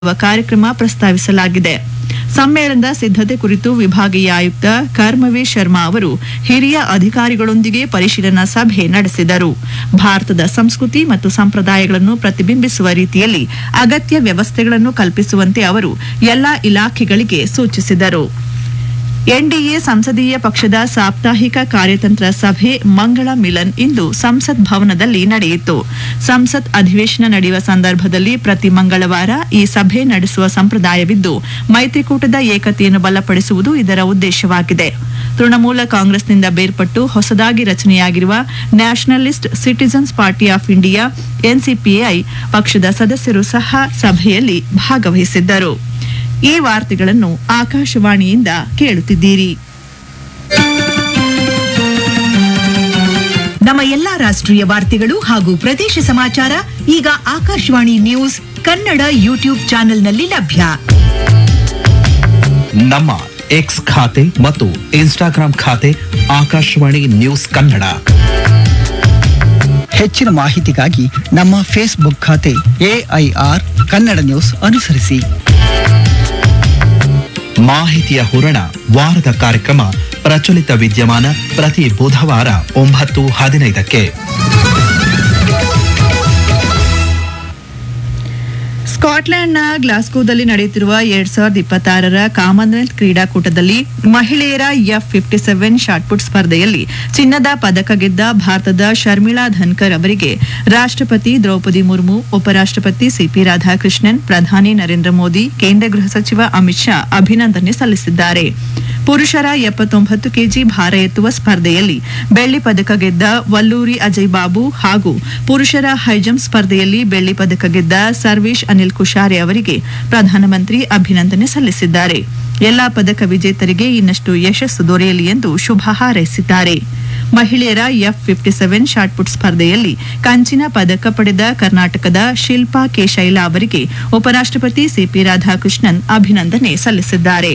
ಕಾರ್ಯಕ್ರಮ ಪ್ರಸ್ತಾವಿಸಲಾಗಿದೆ ಸಮ್ಮೇಳನದ ಸಿದ್ಧತೆ ಕುರಿತು ವಿಭಾಗೀಯ ಆಯುಕ್ತ ಕರ್ಮವೀರ್ ಶರ್ಮಾ ಅವರು ಹಿರಿಯ ಅಧಿಕಾರಿಗಳೊಂದಿಗೆ ಪರಿಶೀಲನಾ ಸಭೆ ನಡೆಸಿದರು ಭಾರತದ ಸಂಸ್ಕೃತಿ ಮತ್ತು ಸಂಪ್ರದಾಯಗಳನ್ನು ಪ್ರತಿಬಿಂಬಿಸುವ ರೀತಿಯಲ್ಲಿ ಅಗತ್ಯ ವ್ಯವಸ್ಥೆಗಳನ್ನು ಕಲ್ಪಿಸುವಂತೆ ಅವರು ಎಲ್ಲಾ ಇಲಾಖೆಗಳಿಗೆ ಸೂಚಿಸಿದರು ಎನ್ಡಿಎ ಸಂಸದೀಯ ಪಕ್ಷದ ಸಾಪ್ತಾಹಿಕ ಕಾರ್ಯತಂತ್ರ ಸಭೆ ಮಂಗಳ ಮಿಲನ್ ಇಂದು ಸಂಸತ್ ಭವನದಲ್ಲಿ ನಡೆಯಿತು ಸಂಸತ್ ಅಧಿವೇಶನ ನಡೆಯುವ ಸಂದರ್ಭದಲ್ಲಿ ಪ್ರತಿ ಮಂಗಳವಾರ ಈ ಸಭೆ ನಡೆಸುವ ಸಂಪ್ರದಾಯವಿದ್ದು ಮೈತ್ರಿಕೂಟದ ಏಕತೆಯನ್ನು ಬಲಪಡಿಸುವುದು ಇದರ ಉದ್ದೇಶವಾಗಿದೆ ತೃಣಮೂಲ ಕಾಂಗ್ರೆಸ್ನಿಂದ ಬೇರ್ಪಟ್ಟು ಹೊಸದಾಗಿ ರಚನೆಯಾಗಿರುವ nationalist citizens party of India N C P I ಪಕ್ಷದ ಸದಸ್ಯರು ಸಹ ಸಭೆಯಲ್ಲಿ ಭಾಗವಹಿಸಿದ್ದರು ಈ ವಾರ್ತೆಗಳನ್ನು ಆಕಾಶವಾಣಿಯಿಂದ ಕೇಳುತ್ತಿದ್ದೀರಿ ನಮ್ಮ ಎಲ್ಲಾ ರಾಷ್ಟ್ರೀಯ ವಾರ್ತೆಗಳು ಹಾಗೂ ಪ್ರದೇಶ ಸಮಾಚಾರ ಈಗ ಆಕಾಶವಾಣಿ ನ್ಯೂಸ್ ಕನ್ನಡ ಯೂಟ್ಯೂಬ್ ಚಾನೆಲ್ನಲ್ಲಿ ಲಭ್ಯ ನಮ್ಮ ಎಕ್ಸ್ ಖಾತೆ ಮತ್ತು ಇನ್ಸ್ಟಾಗ್ರಾಂ ಖಾತೆ ಆಕಾಶವಾಣಿ ನ್ಯೂಸ್ ಕನ್ನಡ ಹೆಚ್ಚಿನ ಮಾಹಿತಿಗಾಗಿ ನಮ್ಮ ಫೇಸ್ಬುಕ್ ಖಾತೆ ಎಐಆರ್ ಕನ್ನಡ ನ್ಯೂಸ್ ಅನುಸರಿಸಿ ಮಾಹಿತಿಯ ಹೂರಣ ವಾರದ ಕಾರ್ಯಕ್ರಮ ಪ್ರಚಲಿತ ವಿದ್ಯಮಾನ ಪ್ರತಿ ಬುಧವಾರ ಒಂಬತ್ತು ಹದಿನೈದಕ್ಕೆ ಸ್ಕಾಟ್ಲೆಂಡ್ನ ಗ್ಲಾಸ್ಗೋದಲ್ಲಿ ನಡೆಯುತ್ತಿರುವ ಎರಡ್ ಸಾವಿರದ ಇಪ್ಪತ್ತಾರರ ಕಾಮನ್ವೆಲ್ತ್ ಕ್ರೀಡಾಕೂಟದಲ್ಲಿ ಮಹಿಳೆಯರ ಎಫ್ ಫಿಫ್ಟಿ ಸೆವೆನ್ ಶಾಟ್ಪುಟ್ ಸ್ಪರ್ಧೆಯಲ್ಲಿ ಚಿನ್ನದ ಪದಕ ಗೆದ್ದ ಭಾರತದ ಶರ್ಮಿಳಾ ಧನ್ಕರ್ ಅವರಿಗೆ ರಾಷ್ಟ್ರಪತಿ ದ್ರೌಪದಿ ಮುರ್ಮು ಉಪರಾಷ್ಟ್ರಪತಿ ಸಿಪಿ ರಾಧಾಕೃಷ್ಣನ್ ಪ್ರಧಾನಿ ನರೇಂದ್ರ ಮೋದಿ ಕೇಂದ್ರ ಗೃಹ ಸಚಿವ ಅಮಿತ್ ಶಾ ಅಭಿನಂದನೆ ಸಲ್ಲಿಸಿದ್ದಾರೆ ಪುರುಷರ ಎಪ್ಪತ್ತೊಂಬತ್ತು ಕೆಜಿ ಭಾರ ಎತ್ತುವ ಸ್ಪರ್ಧೆಯಲ್ಲಿ ಬೆಳ್ಳಿ ಪದಕ ಗೆದ್ದ ವಲ್ಲೂರಿ ಅಜಯ್ ಬಾಬು ಹಾಗೂ ಪುರುಷರ ಹೈಜಂಪ್ ಸ್ಪರ್ಧೆಯಲ್ಲಿ ಬೆಳ್ಳಿ ಪದಕ ಗೆದ್ದ ಸರ್ವೇಶ್ ಅನಿಲ್ ಕುಶಾರೆ ಅವರಿಗೆ ಪ್ರಧಾನಮಂತ್ರಿ ಅಭಿನಂದನೆ ಸಲ್ಲಿಸಿದ್ದಾರೆ ಎಲ್ಲಾ ಪದಕ ವಿಜೇತರಿಗೆ ಇನ್ನಷ್ಟು ಯಶಸ್ಸು ದೊರೆಯಲಿ ಎಂದು ಶುಭ ಹಾರೈಸಿದ್ದಾರೆ ಮಹಿಳೆಯರ ಎಫ್ ಫಿಫ್ಟಿ ಸೆವೆನ್ ಶಾಟ್ಪುಟ್ ಸ್ಪರ್ಧೆಯಲ್ಲಿ ಕಂಚಿನ ಪದಕ ಪಡೆದ ಕರ್ನಾಟಕದ ಶಿಲ್ಪಾ ಕೆ ಶೈಲಾ ಅವರಿಗೆ ಉಪರಾಷ್ಟ್ರಪತಿ ಸಿಪಿ ರಾಧಾಕೃಷ್ಣನ್ ಅಭಿನಂದನೆ ಸಲ್ಲಿಸಿದ್ದಾರೆ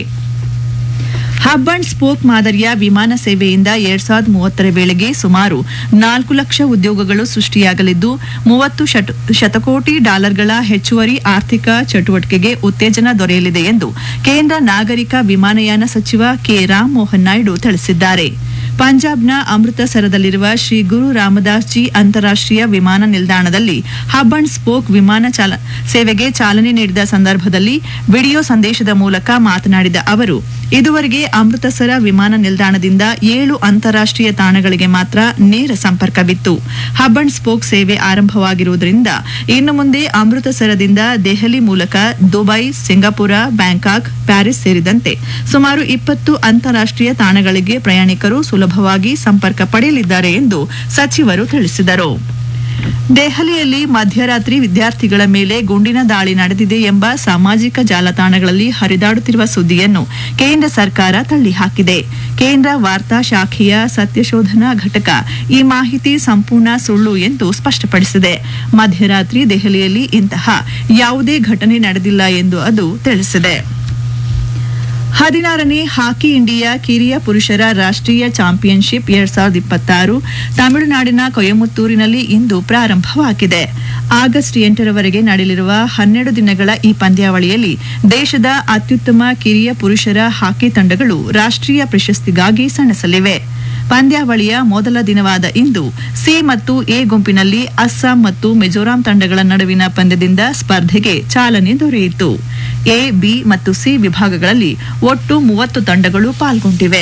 ಹಬ್ ಅಂಡ್ ಸ್ಪೋಕ್ ಮಾದರಿಯ ವಿಮಾನ ಸೇವೆಯಿಂದ ಎರಡ್ ಸಾವಿರದ ಮೂವತ್ತರ ವೇಳೆಗೆ ಸುಮಾರು ನಾಲ್ಕು ಲಕ್ಷ ಉದ್ಯೋಗಗಳು ಸೃಷ್ಟಿಯಾಗಲಿದ್ದು ಮೂವತ್ತು ಶತ- ಶತಕೋಟಿ ಡಾಲರ್ಗಳ ಹೆಚ್ಚುವರಿ ಆರ್ಥಿಕ ಚಟುವಟಿಕೆಗೆ ಉತ್ತೇಜನ ದೊರೆಯಲಿದೆ ಎಂದು ಕೇಂದ್ರ ನಾಗರಿಕ ವಿಮಾನಯಾನ ಸಚಿವ ಕೆ ರಾಮ್ ಮೋಹನ್ ನಾಯ್ಡು ತಿಳಿಸಿದ್ದಾರೆ ಪಂಜಾಬ್ನ ಅಮೃತಸರದಲ್ಲಿರುವ ಶ್ರೀ ಗುರು ರಾಮದಾಸ್ ಜಿ ಅಂತಾರಾಷ್ಟೀಯ ವಿಮಾನ ನಿಲ್ದಾಣದಲ್ಲಿ ಹಬ್ ಅಂಡ್ ಸ್ಪೋಕ್ ವಿಮಾನ ಚಾಲ ಸೇವೆಗೆ ಚಾಲನೆ ನೀಡಿದ ಸಂದರ್ಭದಲ್ಲಿ ವಿಡಿಯೋ ಸಂದೇಶದ ಮೂಲಕ ಮಾತನಾಡಿದ ಅವರು ಇದುವರೆಗೆ ಅಮೃತಸರ ವಿಮಾನ ನಿಲ್ದಾಣದಿಂದ ಏಳು ಅಂತಾರಾಷ್ಟೀಯ ತಾಣಗಳಿಗೆ ಮಾತ್ರ ನೇರ ಸಂಪರ್ಕವಿತ್ತು ಹಬ್ ಅಂಡ್ ಸ್ಪೋಕ್ ಸೇವೆ ಆರಂಭವಾಗಿರುವುದರಿಂದ ಇನ್ನು ಮುಂದೆ ಅಮೃತಸರದಿಂದ ದೆಹಲಿ ಮೂಲಕ ದುಬೈ ಸಿಂಗಾಪುರ ಬ್ಯಾಂಕಾಕ್ ಪ್ಯಾರಿಸ್ ಸೇರಿದಂತೆ ಸುಮಾರು ಇಪ್ಪತ್ತು ಅಂತಾರಾಷ್ಟೀಯ ತಾಣಗಳಿಗೆ ಪ್ರಯಾಣಿಕರು ಸುಲಭವಾಗಿ ಸಂಪರ್ಕ ಪಡೆಯಲಿದ್ದಾರೆ ಎಂದು ಸಚಿವರು ತಿಳಿಸಿದರು ದೆಹಲಿಯಲ್ಲಿ ಮಧ್ಯರಾತ್ರಿ ವಿದ್ಯಾರ್ಥಿಗಳ ಮೇಲೆ ಗುಂಡಿನ ದಾಳಿ ನಡೆದಿದೆ ಎಂಬ ಸಾಮಾಜಿಕ ಜಾಲತಾಣಗಳಲ್ಲಿ ಹರಿದಾಡುತ್ತಿರುವ ಸುದ್ದಿಯನ್ನು ಕೇಂದ್ರ ಸರ್ಕಾರ ತಳ್ಳಿಹಾಕಿದೆ ಕೇಂದ್ರ ವಾರ್ತಾ ಶಾಖೆಯ ಸತ್ಯಶೋಧನಾ ಘಟಕ ಈ ಮಾಹಿತಿ ಸಂಪೂರ್ಣ ಸುಳ್ಳು ಎಂದು ಸ್ಪಷ್ಟಪಡಿಸಿದೆ ಮಧ್ಯರಾತ್ರಿ ದೆಹಲಿಯಲ್ಲಿ ಇಂತಹ ಯಾವುದೇ ಘಟನೆ ನಡೆದಿಲ್ಲ ಎಂದು ಅದು ತಿಳಿಸಿದೆ ಹದಿನಾರನೇ ಹಾಕಿ ಇಂಡಿಯಾ ಕಿರಿಯ ಪುರುಷರ ರಾಷ್ಟ್ರೀಯ ಚಾಂಪಿಯನ್ಶಿಪ್ ಎರಡ್ ಸಾವಿರದ ಇಪ್ಪತ್ತಾರು ತಮಿಳುನಾಡಿನ ಕೊಯಮತ್ತೂರಿನಲ್ಲಿ ಇಂದು ಪ್ರಾರಂಭವಾಗಿದೆ ಆಗಸ್ಟ್ ಎಂಟರವರೆಗೆ ನಡೆಯಲಿರುವ ಹನ್ನೆರಡು ದಿನಗಳ ಈ ಪಂದ್ಯಾವಳಿಯಲ್ಲಿ ದೇಶದ ಅತ್ಯುತ್ತಮ ಕಿರಿಯ ಪುರುಷರ ಹಾಕಿ ತಂಡಗಳು ರಾಷ್ಟ್ರೀಯ ಪ್ರಶಸ್ತಿಗಾಗಿ ಸೆಣಸಲಿವೆ ಪಂದ್ಯಾವಳಿಯ ಮೊದಲ ದಿನವಾದ ಇಂದು ಸಿ ಮತ್ತು ಎ ಗುಂಪಿನಲ್ಲಿ ಅಸ್ಸಾಂ ಮತ್ತು ಮಿಜೋರಾಂ ತಂಡಗಳ ನಡುವಿನ ಪಂದ್ಯದಿಂದ ಸ್ಪರ್ಧೆಗೆ ಚಾಲನೆ ದೊರೆಯಿತು ಎ ಬಿ ಮತ್ತು ಸಿ ವಿಭಾಗಗಳಲ್ಲಿ ಒಟ್ಟು ಮೂವತ್ತು ತಂಡಗಳು ಪಾಲ್ಗೊಂಡಿವೆ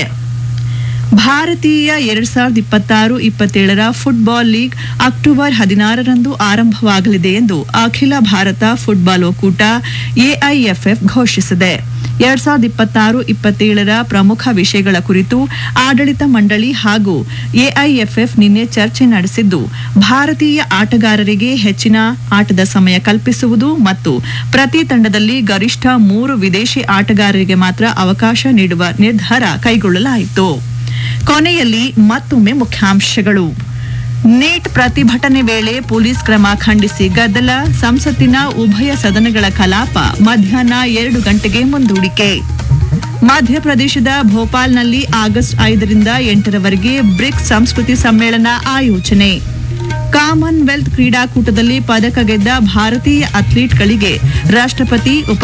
ಭಾರತೀಯ ಎರಡ್ ಸಾವಿರದ ಇಪ್ಪತ್ತಾರು ಇಪ್ಪತ್ತೇಳರ ಫುಟ್ಬಾಲ್ ಲೀಗ್ ಅಕ್ಟೋಬರ್ ಹದಿನಾರರಂದು ಆರಂಭವಾಗಲಿದೆ ಎಂದು ಅಖಿಲ ಭಾರತ ಫುಟ್ಬಾಲ್ ಒಕ್ಕೂಟ ಎಐಎಫ್ಎಫ್ ಘೋಷಿಸಿದೆ ಎರಡ್ ಸಾವಿರದ ಇಪ್ಪತ್ತಾರು ಇಪ್ಪತ್ತೇಳರ ಪ್ರಮುಖ ವಿಷಯಗಳ ಕುರಿತು ಆಡಳಿತ ಮಂಡಳಿ ಹಾಗೂ ಎಐಎಫ್ಎಫ್ ನಿನ್ನೆ ಚರ್ಚೆ ನಡೆಸಿದ್ದು ಭಾರತೀಯ ಆಟಗಾರರಿಗೆ ಹೆಚ್ಚಿನ ಆಟದ ಸಮಯ ಕಲ್ಪಿಸುವುದು ಮತ್ತು ಪ್ರತಿ ತಂಡದಲ್ಲಿ ಗರಿಷ್ಠ ಮೂರು ವಿದೇಶಿ ಆಟಗಾರರಿಗೆ ಮಾತ್ರ ಅವಕಾಶ ನೀಡುವ ನಿರ್ಧಾರ ಕೈಗೊಳ್ಳಲಾಯಿತು ಕೊನೆಯಲ್ಲಿ ಮತ್ತೊಮ್ಮೆ ಮುಖ್ಯಾಂಶಗಳು ನೀಟ್ ಪ್ರತಿಭಟನೆ ವೇಳೆ ಪೊಲೀಸ್ ಕ್ರಮ ಖಂಡಿಸಿ ಗದ್ದಲ ಸಂಸತ್ತಿನ ಉಭಯ ಸದನಗಳ ಕಲಾಪ ಮಧ್ಯಾಹ್ನ ಎರಡು ಗಂಟೆಗೆ ಮುಂದೂಡಿಕೆ ಮಧ್ಯಪ್ರದೇಶದ ಭೋಪಾಲ್ನಲ್ಲಿ ಆಗಸ್ಟ್ ಐದರಿಂದ ಎಂಟರವರೆಗೆ ಬ್ರಿಕ್ಸ್ ಸಂಸ್ಕೃತಿ ಸಮ್ಮೇಳನ ಆಯೋಜನೆ ಕಾಮನ್ವೆಲ್ತ್ ಕ್ರೀಡಾಕೂಟದಲ್ಲಿ ಪದಕ ಗೆದ್ದ ಭಾರತೀಯ ಅಥ್ಲೀಟ್ಗಳಿಗೆ ರಾಷ್ಟ್ರಪತಿ ಉಪ